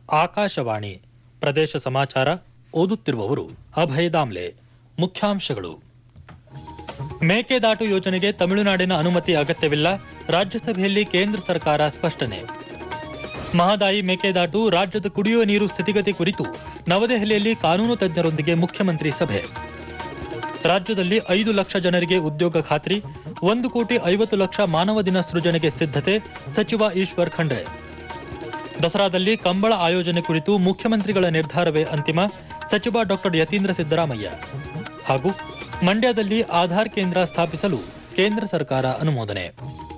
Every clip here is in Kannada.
ಆಕಾಶವಾಣಿ ಪ್ರದೇಶ ಸಮಾಚಾರ ಓದುತ್ತಿರುವವರು ಅಭಯ ದಾಮ್ಲೆ ಮುಖ್ಯಾಂಶಗಳು ಮೇಕೆದಾಟು ಯೋಜನೆಗೆ ತಮಿಳುನಾಡಿನ ಅನುಮತಿ ಅಗತ್ಯವಿಲ್ಲ ರಾಜ್ಯಸಭೆಯಲ್ಲಿ ಕೇಂದ್ರ ಸರ್ಕಾರ ಸ್ಪಷ್ಟನೆ ಮಹದಾಯಿ ಮೇಕೆದಾಟು ರಾಜ್ಯದ ಕುಡಿಯುವ ನೀರು ಸ್ಥಿತಿಗತಿ ಕುರಿತು ನವದೆಹಲಿಯಲ್ಲಿ ಕಾನೂನು ತಜ್ಞರೊಂದಿಗೆ ಮುಖ್ಯಮಂತ್ರಿ ಸಭೆ ರಾಜ್ಯದಲ್ಲಿ ಐದು ಲಕ್ಷ ಜನರಿಗೆ ಉದ್ಯೋಗ ಖಾತ್ರಿ ಒಂದು ಕೋಟಿ ಐವತ್ತು ಲಕ್ಷ ಮಾನವ ದಿನ ಸೃಜನೆಗೆ ಸಿದ್ಧತೆ ಸಚಿವ ಈಶ್ವರ್ ಖಂಡ್ರೆ ದಸರಾದಲ್ಲಿ ಕಂಬಳ ಆಯೋಜನೆ ಕುರಿತು ಮುಖ್ಯಮಂತ್ರಿಗಳ ನಿರ್ಧಾರವೇ ಅಂತಿಮ ಸಚಿವ ಡಾಕ್ಟರ್ ಯತೀಂದ್ರ ಸಿದ್ದರಾಮಯ್ಯ ಹಾಗೂ ಮಂಡ್ಯದಲ್ಲಿ ಆಧಾರ್ ಕೇಂದ್ರ ಸ್ಥಾಪಿಸಲು ಕೇಂದ್ರ ಸರ್ಕಾರ ಅನುಮೋದನೆ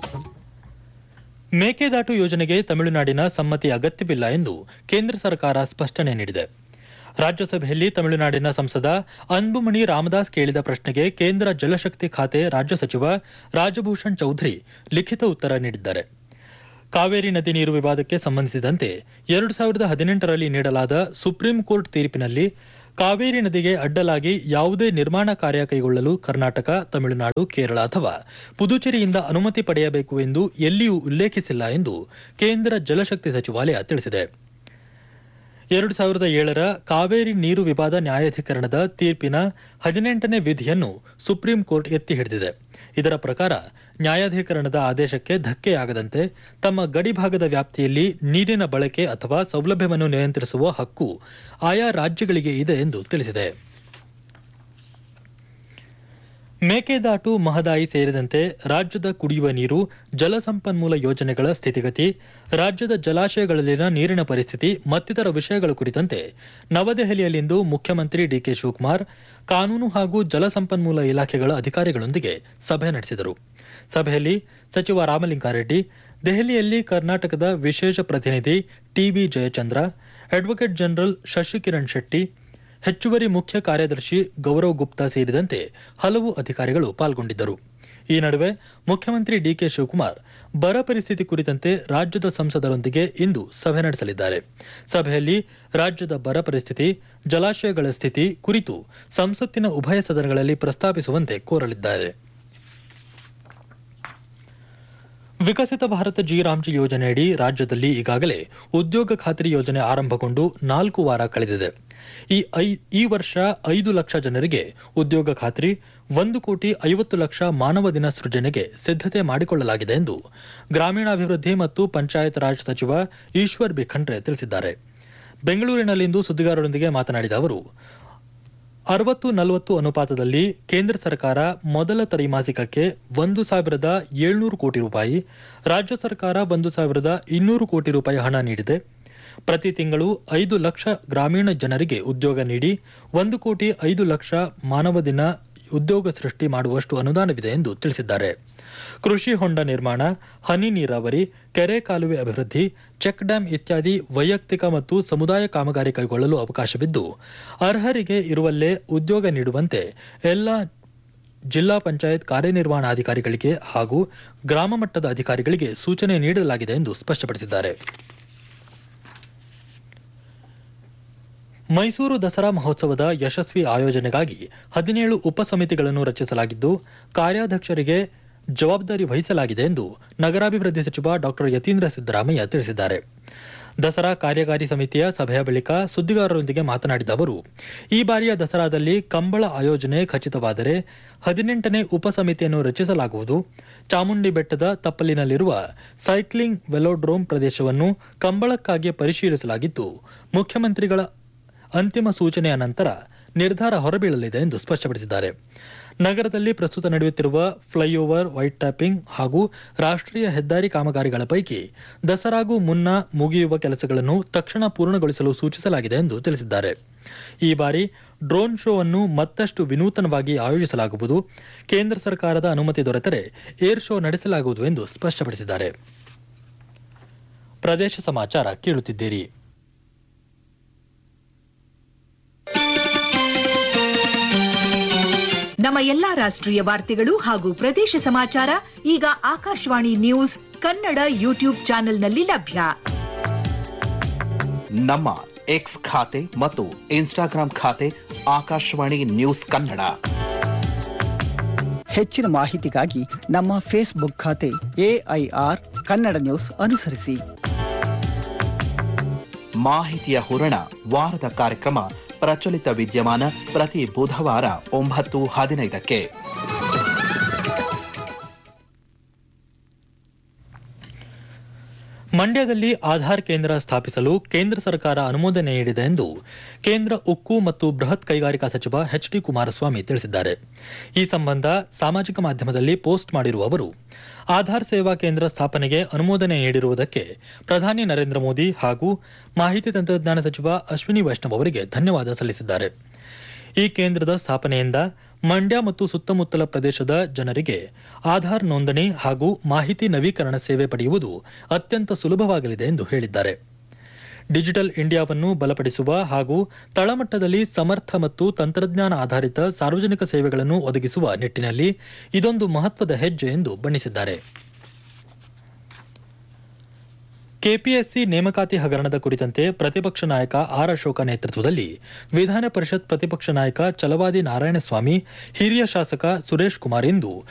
ಮೇಕೆದಾಟು ಯೋಜನೆಗೆ ತಮಿಳುನಾಡಿನ ಸಮ್ಮತಿ ಅಗತ್ಯವಿಲ್ಲ ಎಂದು ಕೇಂದ್ರ ಸರ್ಕಾರ ಸ್ಪಷ್ಟನೆ ನೀಡಿದೆ ರಾಜ್ಯಸಭೆಯಲ್ಲಿ ತಮಿಳುನಾಡಿನ ಸಂಸದ ಅನ್ಬುಮಣಿ ರಾಮದಾಸ್ ಕೇಳಿದ ಪ್ರಶ್ನೆಗೆ ಕೇಂದ್ರ ಜಲಶಕ್ತಿ ಖಾತೆ ರಾಜ್ಯ ಸಚಿವ ರಾಜಭೂಷಣ್ ಚೌಧರಿ ಲಿಖಿತ ಉತ್ತರ ನೀಡಿದ್ದಾರೆ ಕಾವೇರಿ ನದಿ ನೀರು ವಿವಾದಕ್ಕೆ ಸಂಬಂಧಿಸಿದಂತೆ ಎರಡು ಸಾವಿರದ ಹದಿನೆಂಟರಲ್ಲಿ ನೀಡಲಾದ ಸುಪ್ರೀಂ ಕೋರ್ಟ್ ತೀರ್ಪಿನಲ್ಲಿ ಕಾವೇರಿ ನದಿಗೆ ಅಡ್ಡಲಾಗಿ ಯಾವುದೇ ನಿರ್ಮಾಣ ಕಾರ್ಯ ಕೈಗೊಳ್ಳಲು ಕರ್ನಾಟಕ ತಮಿಳುನಾಡು ಕೇರಳ ಅಥವಾ ಪುದುಚೇರಿಯಿಂದ ಅನುಮತಿ ಪಡೆಯಬೇಕು ಎಂದು ಎಲ್ಲಿಯೂ ಉಲ್ಲೇಖಿಸಿಲ್ಲ ಎಂದು ಕೇಂದ್ರ ಜಲಶಕ್ತಿ ಸಚಿವಾಲಯ ತಿಳಿಸಿದೆ ಎರಡು ಸಾವಿರದ ಏಳರ ಕಾವೇರಿ ನೀರು ವಿವಾದ ನ್ಯಾಯಾಧಿಕರಣದ ತೀರ್ಪಿನ ಹದಿನೆಂಟನೇ ವಿಧಿಯನ್ನು ಸುಪ್ರೀಂ ಕೋರ್ಟ್ ಎತ್ತಿ ಹಿಡಿದಿದೆ ಇದರ ಪ್ರಕಾರ ನ್ಯಾಯಾಧಿಕರಣದ ಆದೇಶಕ್ಕೆ ಧಕ್ಕೆಯಾಗದಂತೆ ತಮ್ಮ ಗಡಿಭಾಗದ ವ್ಯಾಪ್ತಿಯಲ್ಲಿ ನೀರಿನ ಬಳಕೆ ಅಥವಾ ಸೌಲಭ್ಯವನ್ನು ನಿಯಂತ್ರಿಸುವ ಹಕ್ಕು ಆಯಾ ರಾಜ್ಯಗಳಿಗೆ ಇದೆ ಎಂದು ತಿಳಿಸಿದೆ ಮೇಕೆದಾಟು ಮಹದಾಯಿ ಸೇರಿದಂತೆ ರಾಜ್ಯದ ಕುಡಿಯುವ ನೀರು ಜಲಸಂಪನ್ಮೂಲ ಯೋಜನೆಗಳ ಸ್ಥಿತಿಗತಿ ರಾಜ್ಯದ ಜಲಾಶಯಗಳಲ್ಲಿನ ನೀರಿನ ಪರಿಸ್ಥಿತಿ ಮತ್ತಿತರ ವಿಷಯಗಳ ಕುರಿತಂತೆ ನವದೆಹಲಿಯಲ್ಲಿಂದು ಮುಖ್ಯಮಂತ್ರಿ ಡಿಕೆ ಶಿವಕುಮಾರ್ ಕಾನೂನು ಹಾಗೂ ಜಲಸಂಪನ್ಮೂಲ ಇಲಾಖೆಗಳ ಅಧಿಕಾರಿಗಳೊಂದಿಗೆ ಸಭೆ ನಡೆಸಿದರು ಸಭೆಯಲ್ಲಿ ಸಚಿವ ರಾಮಲಿಂಗಾರೆಡ್ಡಿ ದೆಹಲಿಯಲ್ಲಿ ಕರ್ನಾಟಕದ ವಿಶೇಷ ಪ್ರತಿನಿಧಿ TB Jayachandra advocate general Shashikiran Shetty ಹೆಚ್ಚುವರಿ ಮುಖ್ಯ ಕಾರ್ಯದರ್ಶಿ ಗೌರವ್ ಗುಪ್ತಾ ಸೇರಿದಂತೆ ಹಲವು ಅಧಿಕಾರಿಗಳು ಪಾಲ್ಗೊಂಡಿದ್ದರು ಈ ನಡುವೆ ಮುಖ್ಯಮಂತ್ರಿ ಡಿಕೆ ಶಿವಕುಮಾರ್ ಬರ ಪರಿಸ್ಥಿತಿ ಕುರಿತಂತೆ ರಾಜ್ಯದ ಸಂಸದರೊಂದಿಗೆ ಇಂದು ಸಭೆ ನಡೆಸಲಿದ್ದಾರೆ ಸಭೆಯಲ್ಲಿ ರಾಜ್ಯದ ಬರ ಪರಿಸ್ಥಿತಿ ಜಲಾಶಯಗಳ ಸ್ಥಿತಿ ಕುರಿತು ಸಂಸತ್ತಿನ ಉಭಯ ಸದನಗಳಲ್ಲಿ ಪ್ರಸ್ತಾಪಿಸುವಂತೆ ಕೋರಲಿದ್ದಾರೆ ವಿಕಸಿತ ಭಾರತ ಜಿ ರಾಮ್ಜಿ ಯೋಜನೆಯಡಿ ರಾಜ್ಯದಲ್ಲಿ ಈಗಾಗಲೇ ಉದ್ಯೋಗ ಖಾತ್ರಿ ಯೋಜನೆ ಆರಂಭಗೊಂಡು ನಾಲ್ಕು ವಾರ ಕಳೆದಿದೆ ಈ ಈ ವರ್ಷ ಐದು ಲಕ್ಷ ಜನರಿಗೆ ಉದ್ಯೋಗ ಖಾತ್ರಿ ಒಂದು ಕೋಟಿ ಐವತ್ತು ಲಕ್ಷ ಮಾನವ ದಿನ ಸೃಜನೆಗೆ ಸಿದ್ಧತೆ ಮಾಡಿಕೊಳ್ಳಲಾಗಿದೆ ಎಂದು ಗ್ರಾಮೀಣಾಭಿವೃದ್ಧಿ ಮತ್ತು ಪಂಚಾಯತ್ ರಾಜ್ ಸಚಿವ ಈಶ್ವರ್ ಬಿ ಖಂಡ್ರೆ ತಿಳಿಸಿದ್ದಾರೆ ಬೆಂಗಳೂರಿನಲ್ಲಿಂದು ಸುದ್ದಿಗಾರರೊಂದಿಗೆ ಮಾತನಾಡಿದ ಅವರು ಅರವತ್ತು ನಲವತ್ತು ಅನುಪಾತದಲ್ಲಿ ಕೇಂದ್ರ ಸರ್ಕಾರ ಮೊದಲ ತ್ರೈಮಾಸಿಕಕ್ಕೆ ಒಂದು ಸಾವಿರದ ಏಳ್ನೂರು ಕೋಟಿ ರೂಪಾಯಿ ರಾಜ್ಯ ಸರ್ಕಾರ ಒಂದು ಸಾವಿರದ ಇನ್ನೂರು ಕೋಟಿ ರೂಪಾಯಿ ಹಣ ನೀಡಿದೆ ಪ್ರತಿ ತಿಂಗಳು ಐದು ಲಕ್ಷ ಗ್ರಾಮೀಣ ಜನರಿಗೆ ಉದ್ಯೋಗ ನೀಡಿ ಒಂದು ಕೋಟಿ ಐದು ಲಕ್ಷ ಮಾನವ ದಿನ ಉದ್ಯೋಗ ಸೃಷ್ಟಿ ಮಾಡುವಷ್ಟು ಅನುದಾನವಿದೆ ಎಂದು ತಿಳಿಸಿದ್ದಾರೆ ಕೃಷಿ ಹೊಂಡ ನಿರ್ಮಾಣ ಹನಿ ನೀರಾವರಿ ಕೆರೆ ಕಾಲುವೆ ಅಭಿವೃದ್ಧಿ ಚೆಕ್ ಡ್ಯಾಂ ಇತ್ಯಾದಿ ವೈಯಕ್ತಿಕ ಮತ್ತು ಸಮುದಾಯ ಕಾಮಗಾರಿ ಕೈಗೊಳ್ಳಲು ಅವಕಾಶವಿದ್ದು ಅರ್ಹರಿಗೆ ಇರುವಲ್ಲೇ ಉದ್ಯೋಗ ನೀಡುವಂತೆ ಎಲ್ಲ ಜಿಲ್ಲಾ ಪಂಚಾಯತ್ ಕಾರ್ಯನಿರ್ವಹಣಾಧಿಕಾರಿಗಳಿಗೆ ಹಾಗೂ ಗ್ರಾಮ ಮಟ್ಟದ ಅಧಿಕಾರಿಗಳಿಗೆ ಸೂಚನೆ ನೀಡಲಾಗಿದೆ ಎಂದು ಸ್ಪಷ್ಟಪಡಿಸಿದ್ದಾರೆ ಮೈಸೂರು ದಸರಾ ಮಹೋತ್ಸವದ ಯಶಸ್ವಿ ಆಯೋಜನೆಗಾಗಿ ಹದಿನೇಳು ಉಪಸಮಿತಿಗಳನ್ನು ರಚಿಸಲಾಗಿದ್ದು ಕಾರ್ಯಾಧ್ಯಕ್ಷರಿಗೆ ಜವಾಬ್ದಾರಿ ವಹಿಸಲಾಗಿದೆ ಎಂದು ನಗರಾಭಿವೃದ್ಧಿ ಸಚಿವ ಡಾಕ್ಟರ್ ಯತೀಂದ್ರ ಸಿದ್ದರಾಮಯ್ಯ ತಿಳಿಸಿದ್ದಾರೆ ದಸರಾ ಕಾರ್ಯಕಾರಿ ಸಮಿತಿಯ ಸಭೆಯ ಬಳಿಕ ಸುದ್ದಿಗಾರರೊಂದಿಗೆ ಮಾತನಾಡಿದ ಅವರು ಈ ಬಾರಿಯ ದಸರಾದಲ್ಲಿ ಕಂಬಳ ಆಯೋಜನೆ ಖಚಿತವಾದರೆ ಹದಿನೆಂಟನೇ ಉಪಸಮಿತಿಯನ್ನು ರಚಿಸಲಾಗುವುದು ಚಾಮುಂಡಿ ಬೆಟ್ಟದ ತಪ್ಪಲಿನಲ್ಲಿರುವ ಸೈಕ್ಲಿಂಗ್ ವೆಲೋಡ್ರೋಮ್ ಪ್ರದೇಶವನ್ನು ಕಂಬಳಕ್ಕಾಗಿ ಪರಿಶೀಲಿಸಲಾಗಿದ್ದು ಮುಖ್ಯಮಂತ್ರಿಗಳ ಅಂತಿಮ ಸೂಚನೆಯ ನಂತರ ನಿರ್ಧಾರ ಹೊರಬೀಳಲಿದೆ ಎಂದು ಸ್ಪಷ್ಟಪಡಿಸಿದ್ದಾರೆ ನಗರದಲ್ಲಿ ಪ್ರಸ್ತುತ ನಡೆಯುತ್ತಿರುವ ಫ್ಲೈಓವರ್ ವೈಟ್ ಟ್ಯಾಪಿಂಗ್ ಹಾಗೂ ರಾಷ್ಟ್ರೀಯ ಹೆದ್ದಾರಿ ಕಾಮಗಾರಿಗಳ ಪೈಕಿ ದಸರಾಗೂ ಮುನ್ನ ಮುಗಿಯುವ ಕೆಲಸಗಳನ್ನು ತಕ್ಷಣ ಪೂರ್ಣಗೊಳಿಸಲು ಸೂಚಿಸಲಾಗಿದೆ ಎಂದು ತಿಳಿಸಿದ್ದಾರೆ ಈ ಬಾರಿ ಡ್ರೋನ್ ಶೋ ಅನ್ನು ಮತ್ತಷ್ಟು ವಿನೂತನವಾಗಿ ಆಯೋಜಿಸಲಾಗುವುದು ಕೇಂದ್ರ ಸರ್ಕಾರದ ಅನುಮತಿ ದೊರೆತರೆ ಏರ್ ಶೋ ನಡೆಸಲಾಗುವುದು ಎಂದು ಸ್ಪಷ್ಟಪಡಿಸಿದ್ದಾರೆ ಪ್ರದೇಶ ಸಮಾಚಾರ ಕೇಳುತ್ತಿದ್ದೀರಿ ನಮ್ಮ ಎಲ್ಲಾ ರಾಷ್ಟ್ರೀಯ ವಾರ್ತೆಗಳು ಹಾಗೂ ಪ್ರದೇಶ ಸಮಾಚಾರ ಈಗ ಆಕಾಶವಾಣಿ ನ್ಯೂಸ್ ಕನ್ನಡ ಯೂಟ್ಯೂಬ್ ಚಾನೆಲ್ನಲ್ಲಿ ಲಭ್ಯ ನಮ್ಮ ಎಕ್ಸ್ ಖಾತೆ ಮತ್ತು ಇನ್ಸ್ಟಾಗ್ರಾಂ ಖಾತೆ ಆಕಾಶವಾಣಿ ನ್ಯೂಸ್ ಕನ್ನಡ ಹೆಚ್ಚಿನ ಮಾಹಿತಿಗಾಗಿ ನಮ್ಮ ಫೇಸ್ಬುಕ್ ಖಾತೆ ಎಐಆರ್ ಕನ್ನಡ ನ್ಯೂಸ್ ಅನುಸರಿಸಿ ಮಾಹಿತಿಯ ಹೂರಣ ವಾರದ ಕಾರ್ಯಕ್ರಮ ಪ್ರಚಲಿತ ವಿದ್ಯಮಾನ ಪ್ರತಿ ಬುಧವಾರ ಒಂಬತ್ತು ಹದಿನೈದಕ್ಕೆ ಮಂಡ್ಯದಲ್ಲಿ ಆಧಾರ್ ಕೇಂದ್ರ ಸ್ಥಾಪಿಸಲು ಕೇಂದ್ರ ಸರ್ಕಾರ ಅನುಮೋದನೆ ನೀಡಿದೆ ಎಂದು ಕೇಂದ್ರ ಉಕ್ಕು ಮತ್ತು ಬೃಹತ್ ಕೈಗಾರಿಕಾ ಸಚಿವ ಎಚ್ ಡಿ ಕುಮಾರಸ್ವಾಮಿ ತಿಳಿಸಿದ್ದಾರೆ ಈ ಸಂಬಂಧ ಸಾಮಾಜಿಕ ಮಾಧ್ಯಮದಲ್ಲಿ ಪೋಸ್ಟ್ ಮಾಡಿರುವ ಅವರು ಆಧಾರ್ ಸೇವಾ ಕೇಂದ್ರ ಸ್ಥಾಪನೆಗೆ ಅನುಮೋದನೆ ನೀಡಿರುವುದಕ್ಕೆ ಪ್ರಧಾನಿ ನರೇಂದ್ರ ಮೋದಿ ಹಾಗೂ ಮಾಹಿತಿ ತಂತ್ರಜ್ಞಾನ ಸಚಿವ ಅಶ್ವಿನಿ ವೈಷ್ಣವ್ ಅವರಿಗೆ ಧನ್ಯವಾದ ಸಲ್ಲಿಸಿದ್ದಾರೆ ಈ ಕೇಂದ್ರದ ಸ್ಥಾಪನೆಯಿಂದ ಮಂಡ್ಯ ಮತ್ತು ಸುತ್ತಮುತ್ತಲ ಪ್ರದೇಶದ ಜನರಿಗೆ ಆಧಾರ್ ನೋಂದಣಿ ಹಾಗೂ ಮಾಹಿತಿ ನವೀಕರಣ ಸೇವೆ ಪಡೆಯುವುದು ಅತ್ಯಂತ ಸುಲಭವಾಗಲಿದೆ ಎಂದು ಹೇಳಿದ್ದಾರೆ ಡಿಜಿಟಲ್ ಇಂಡಿಯಾವನ್ನು ಬಲಪಡಿಸುವ ಹಾಗೂ ತಳಮಟ್ಟದಲ್ಲಿ ಸಮರ್ಥ ಮತ್ತು ತಂತ್ರಜ್ಞಾನ ಆಧಾರಿತ ಸಾರ್ವಜನಿಕ ಸೇವೆಗಳನ್ನು ಒದಗಿಸುವ ನಿಟ್ಟಿನಲ್ಲಿ ಇದೊಂದು ಮಹತ್ವದ ಹೆಜ್ಜೆ ಎಂದು ಬಣ್ಣಿಸಿದ್ದಾರೆ ಕೆಪಿಎಸ್ಸಿ ನೇಮಕಾತಿ ಹಗರಣದ ಕುರಿತಂತೆ ಪ್ರತಿಪಕ್ಷ ನಾಯಕ ಆರ್ ಅಶೋಕ ನೇತೃತ್ವದಲ್ಲಿ ವಿಧಾನ ಪರಿಷತ್ ಪ್ರತಿಪಕ್ಷ ನಾಯಕ ಛಲವಾದಿ ನಾರಾಯಣಸ್ವಾಮಿ ಹಿರಿಯ ಶಾಸಕ ಸುರೇಶ್ ಕುಮಾರ್ ಇಂದು